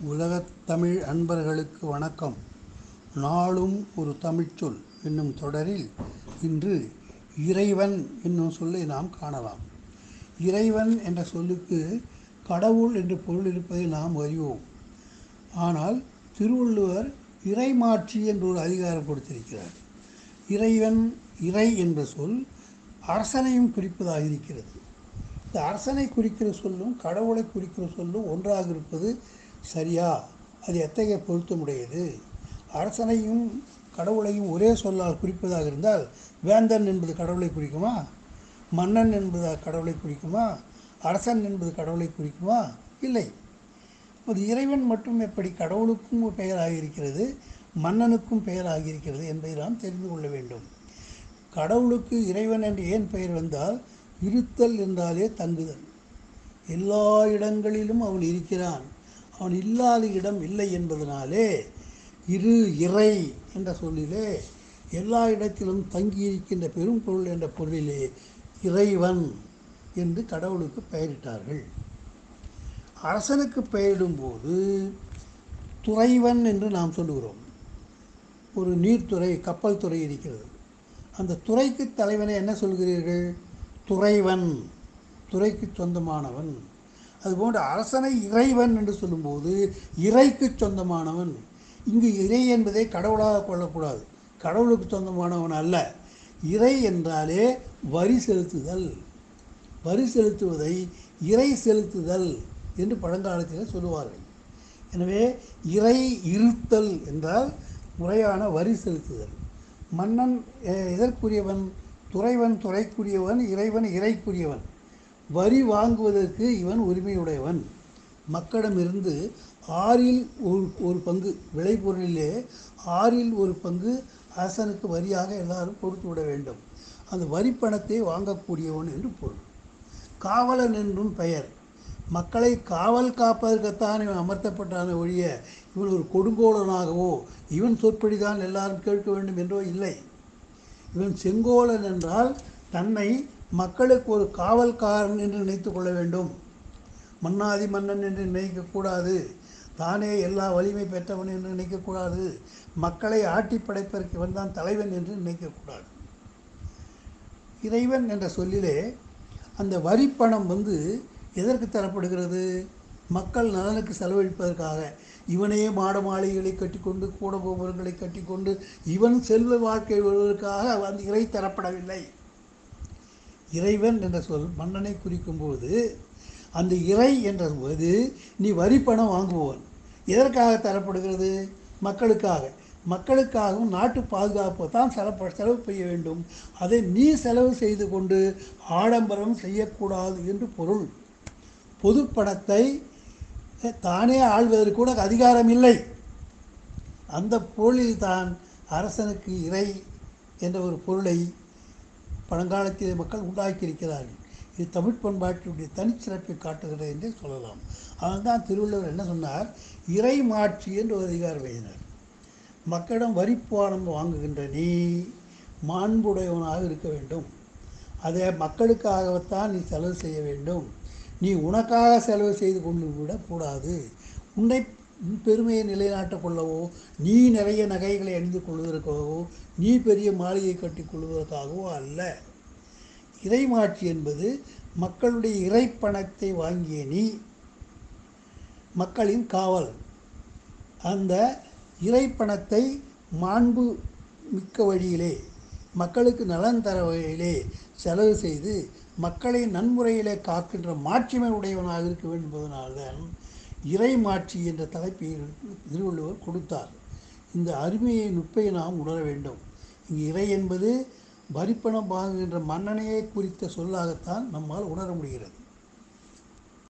உலகத் தமிழ் அன்பர்களுக்கு வணக்கம் நாளும் ஒரு தமிழ்ச்சொல் என்னும் தொடரில் இன்று இறைவன் என்னும் சொல்லை நாம் காணலாம் இறைவன் என்ற சொல்லுக்கு கடவுள் என்று பொருள் இருப்பதை நாம் அறிவோம் ஆனால் திருவள்ளுவர் இறைமாட்சி என்று ஒரு அதிகாரம் கொடுத்திருக்கிறார் இறைவன் இறை என்ற சொல் அரசனையும் குறிப்பதாக இருக்கிறது இந்த அரசனை குறிக்கிற சொல்லும் கடவுளை குறிக்கிற சொல்லும் ஒன்றாக இருப்பது சரியா அது எத்தகைய பொருத்தமுடையது அரசனையும் கடவுளையும் ஒரே சொல்லால் குறிப்பதாக இருந்தால் வேந்தன் என்பது கடவுளை குறிக்குமா மன்னன் என்பது கடவுளை குறிக்குமா அரசன் என்பது கடவுளை குறிக்குமா இல்லை அது இறைவன் மட்டும் எப்படி கடவுளுக்கும் ஒரு பெயராக இருக்கிறது மன்னனுக்கும் பெயராக இருக்கிறது என்பதை நாம் தெரிந்து கொள்ள வேண்டும் கடவுளுக்கு இறைவன் என்று ஏன் பெயர் வந்தால் இருத்தல் என்றாலே தங்குதல் எல்லா இடங்களிலும் அவன் இருக்கிறான் அவன் இல்லாத இடம் இல்லை என்பதனாலே இரு இறை என்ற சொல்லிலே எல்லா இடத்திலும் தங்கியிருக்கின்ற பெரும் பொருள் என்ற பொருளிலே இறைவன் என்று கடவுளுக்கு பெயரிட்டார்கள் அரசனுக்கு பெயரிடும்போது துறைவன் என்று நாம் சொல்லுகிறோம் ஒரு நீர்த்துறை கப்பல் துறை இருக்கிறது அந்த துறைக்கு தலைவனை என்ன சொல்கிறீர்கள் துறைவன் துறைக்கு சொந்தமானவன் அதுபோன்று அரசனை இறைவன் என்று சொல்லும்போது இறைக்கு சொந்தமானவன் இங்கு இறை என்பதை கடவுளாக கொள்ளக்கூடாது கடவுளுக்கு சொந்தமானவன் அல்ல இறை என்றாலே வரி செலுத்துதல் வரி செலுத்துவதை இறை செலுத்துதல் என்று பழங்காலத்தில் சொல்லுவார்கள் எனவே இறை இருத்தல் என்றால் முறையான வரி செலுத்துதல் மன்னன் எதற்குரியவன் துறைவன் துறைக்குரியவன் இறைவன் இறைக்குரியவன் வரி வாங்குவதற்கு இவன் உரிமையுடையவன் மக்களிடமிருந்து ஆறில் ஒரு ஒரு பங்கு விளைபொருளிலே ஆறில் ஒரு பங்கு அரசனுக்கு வரியாக எல்லாரும் கொடுத்து விட வேண்டும் அந்த வரி பணத்தை வாங்கக்கூடியவன் என்று பொருள் காவலன் என்றும் பெயர் மக்களை காவல் காப்பதற்குத்தான் இவன் அமர்த்தப்பட்டான ஒழிய இவன் ஒரு கொடுங்கோலனாகவோ இவன் சொற்படிதான் எல்லாரும் கேட்க வேண்டும் என்றோ இல்லை இவன் செங்கோலன் என்றால் தன்னை மக்களுக்கு ஒரு காவல்காரன் என்று நினைத்து கொள்ள வேண்டும் மன்னாதி மன்னன் என்று நினைக்கக்கூடாது தானே எல்லா வலிமை பெற்றவன் என்று நினைக்கக்கூடாது மக்களை ஆட்டி படைப்பதற்கு இவன் தான் தலைவன் என்று நினைக்கக்கூடாது இறைவன் என்ற சொல்லிலே அந்த வரிப்பணம் வந்து எதற்கு தரப்படுகிறது மக்கள் நலனுக்கு செலவழிப்பதற்காக இவனே மாட மாளிகைகளை கட்டிக்கொண்டு கூட கோபுரங்களை கட்டிக்கொண்டு இவன் செல்வ வாழ்க்கை வருவதற்காக அந்த இறை தரப்படவில்லை இறைவன் என்ற சொல் மன்னனை குறிக்கும்போது அந்த இறை என்ற போது நீ வரி பணம் வாங்குபவன் எதற்காக தரப்படுகிறது மக்களுக்காக மக்களுக்காகவும் நாட்டு பாதுகாப்பு தான் செலவு செலவு செய்ய வேண்டும் அதை நீ செலவு செய்து கொண்டு ஆடம்பரம் செய்யக்கூடாது என்று பொருள் பொது பணத்தை தானே ஆள்வதற்கு கூட அதிகாரம் இல்லை அந்த பொருளில் தான் அரசனுக்கு இறை என்ற ஒரு பொருளை பழங்காலத்திலே மக்கள் உண்டாக்கியிருக்கிறார்கள் இது தமிழ் பண்பாட்டினுடைய தனிச்சிறப்பை காட்டுகிறது என்றே சொல்லலாம் அதனால் தான் திருவள்ளுவர் என்ன சொன்னார் இறை மாட்சி என்று ஒரு அதிகாரம் எழுதினார் மக்களிடம் வரிப்பானம் வாங்குகின்ற நீ மாண்புடையவனாக இருக்க வேண்டும் அதை மக்களுக்காகத்தான் நீ செலவு செய்ய வேண்டும் நீ உனக்காக செலவு செய்து கொண்டு விடக்கூடாது உன்னை பெருமையை நிலைநாட்டிக் கொள்ளவோ நீ நிறைய நகைகளை அணிந்து கொள்வதற்காகவோ நீ பெரிய மாளிகை கட்டி கொள்வதற்காகவோ அல்ல இறைமாட்சி என்பது மக்களுடைய இறைப்பணத்தை வாங்கிய நீ மக்களின் காவல் அந்த இறைப்பணத்தை மாண்பு மிக்க வழியிலே மக்களுக்கு நலன் தர வகையிலே செலவு செய்து மக்களை நன்முறையிலே காக்கின்ற மாட்சிமை உடையவனாக இருக்க வேண்டும் என்பதனால்தான் இறை மாட்சி என்ற தலைப்பை திருவள்ளுவர் கொடுத்தார் இந்த அருமையை நுட்பை நாம் உணர வேண்டும் இங்கு இறை என்பது வரிப்பணம் வாங்குகின்ற மன்னனையே குறித்த சொல்லாகத்தான் நம்மால் உணர முடிகிறது